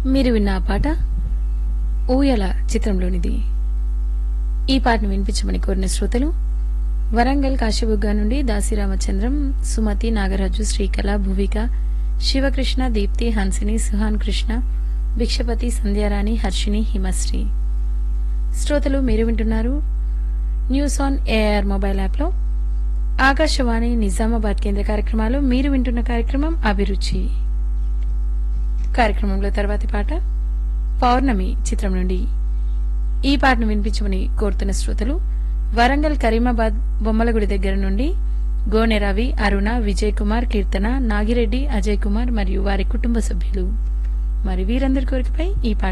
మీరు విన్న ఆ పాట ఊయల చిత్రంలోనిది ఈ పాటను వినిపించమని కోరిన శ్రోతలు వరంగల్ కాశీబుగ్గ నుండి దాసిరామచంద్రం సుమతి నాగరాజు శ్రీకళ భువిక శివకృష్ణ దీప్తి హన్సిని సుహాన్ కృష్ణ భిక్షపతి సంధ్యారాణి హర్షిని హిమశ్రీ శ్రోతలు మీరు వింటున్నారు న్యూస్ ఆన్ ఏఆర్ మొబైల్ యాప్లో ఆకాశవాణి నిజామాబాద్ కేంద్ర కార్యక్రమాలు మీరు వింటున్న కార్యక్రమం అభిరుచి కార్యక్రమంలో తర్వాతి పాట పౌర్ణమి చిత్రం నుండి ఈ పాటను వినిపించమని కోరుతున్న శ్రోతలు వరంగల్ కరీమాబాద్ బొమ్మలగుడి దగ్గర నుండి గోనె రవి అరుణ విజయ్ కుమార్ కీర్తన నాగిరెడ్డి అజయ్ కుమార్ మరియు వారి కుటుంబ సభ్యులు మరి వీరందరి కోరికపై ఈ పాట